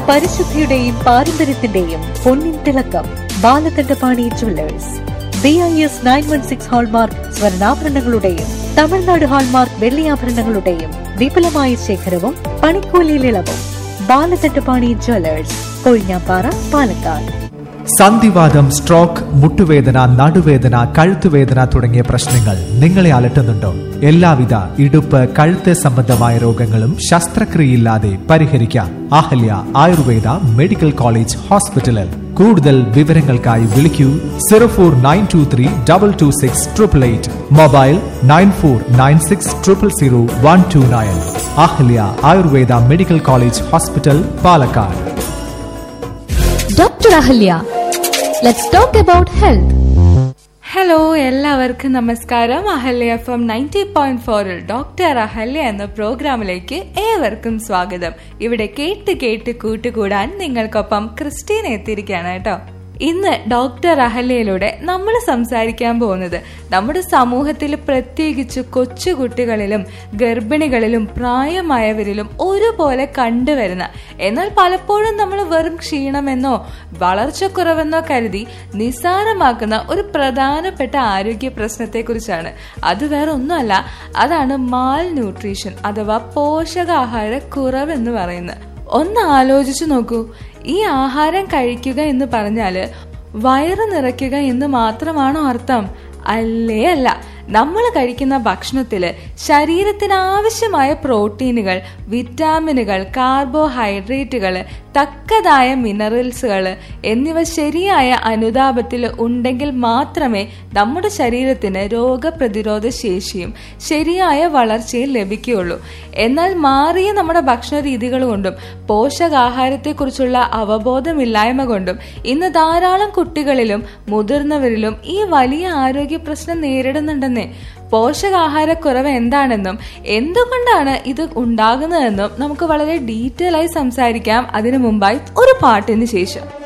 പരിശുദ്ധിയുടെയും പാരമ്പര്യത്തിന്റെയും പൊന്നിൻ തിളക്കം Balakandapani jewellers B I S nine one six hallmark സ്വർണ്ണാഭരണങ്ങളുടെയും തമിഴ്നാട് ഹാൾമാർക്ക് വെള്ളിയാഭരണങ്ങളുടെയും വിപുലമായ ശേഖരവും പണിക്കൂലിയിൽ ഇളവും ബാലകണ്ഠപാണി ജുവല്ലേഴ്സ് കൊഴിഞ്ഞാപ്പാറ പാലക്കാട് സന്ധിവാദം സ്ട്രോക്ക് മുട്ടുവേദന നടുവേദന കഴുത്തുവേദന തുടങ്ങിയ പ്രശ്നങ്ങൾ നിങ്ങളെ അലട്ടുന്നുണ്ടോ എല്ലാവിധ ഇടുപ്പ് കഴുത്ത് സംബന്ധമായ രോഗങ്ങളും ശസ്ത്രക്രിയയില്ലാതെ പരിഹരിക്കാം അഹല്യ ആയുർവേദ മെഡിക്കൽ കോളേജ് ഹോസ്പിറ്റലിൽ കൂടുതൽ വിവരങ്ങൾക്കായി വിളിക്കൂ zero four nine two three double two six triple eight mobile nine four nine six triple zero one two nine Ahalya Ayurveda medical college hospital Palakkad doctor Ahalya let's talk about health hello എല്ലാവർക്കും നമസ്കാരം Ahalya F M ninety point ഫോറിൽ doctor Ahalya എന്ന പ്രോഗ്രാമിലേക്ക് ഏവർക്കും സ്വാഗതം ഇവിടെ കേട്ട് കേട്ട് കൂട്ടുകൂടാൻ നിങ്ങൾക്കൊപ്പം ക്രിസ്റ്റീൻ എത്തിയിരിക്കുകയാണ് കേട്ടോ ഇന്ന് ഡോക്ടർ അഹല്യയിലൂടെ നമ്മൾ സംസാരിക്കാൻ പോകുന്നത് നമ്മുടെ സമൂഹത്തിൽ പ്രത്യേകിച്ച് കൊച്ചുകുട്ടികളിലും ഗർഭിണികളിലും പ്രായമായവരിലും ഒരുപോലെ കണ്ടുവരുന്ന എന്നാൽ പലപ്പോഴും നമ്മൾ വെറും ക്ഷീണമെന്നോ വളർച്ചക്കുറവെന്നോ കരുതി നിസ്സാരമാക്കുന്ന ഒരു പ്രധാനപ്പെട്ട ആരോഗ്യ പ്രശ്നത്തെക്കുറിച്ചാണ് അത് വേറെ ഒന്നുമല്ല അതാണ് മാൽ ന്യൂട്രീഷൻ അഥവാ പോഷകാഹാര കുറവെന്ന് പറയുന്നത് ഒന്ന് ആലോചിച്ചു നോക്കൂ ഈ ആഹാരം കഴിക്കുക എന്ന് പറഞ്ഞാല് വയറ് നിറയ്ക്കുക എന്ന് മാത്രമാണോ അർത്ഥം അല്ലേ അല്ല നമ്മൾ കഴിക്കുന്ന ഭക്ഷണത്തിൽ ശരീരത്തിന് ആവശ്യമായ പ്രോട്ടീനുകൾ വിറ്റാമിനുകൾ കാർബോഹൈഡ്രേറ്റുകൾ തക്കതായ മിനറൽസുകൾ എന്നിവ ശരിയായ അനുതാപത്തിൽ ഉണ്ടെങ്കിൽ മാത്രമേ നമ്മുടെ ശരീരത്തിന് രോഗപ്രതിരോധ ശേഷിയും ശരിയായ വളർച്ചയും ലഭിക്കുകയുള്ളൂ എന്നാൽ മാറിയ നമ്മുടെ ഭക്ഷണ രീതികൾ കൊണ്ടും പോഷകാഹാരത്തെക്കുറിച്ചുള്ള അവബോധമില്ലായ്മ കൊണ്ടും ഇന്ന് ധാരാളം കുട്ടികളിലും മുതിർന്നവരിലും ഈ വലിയ ആരോഗ്യ പ്രശ്നം നേരിടുന്നുണ്ടെന്നേ പോഷകാഹാരക്കുറവ് എന്താണെന്നും എന്തുകൊണ്ടാണ് ഇത് ഉണ്ടാകുന്നതെന്നും നമുക്ക് വളരെ ഡീറ്റെയിൽ ആയി സംസാരിക്കാം അതിനു മുമ്പായി ഒരു പാട്ടിന് ശേഷം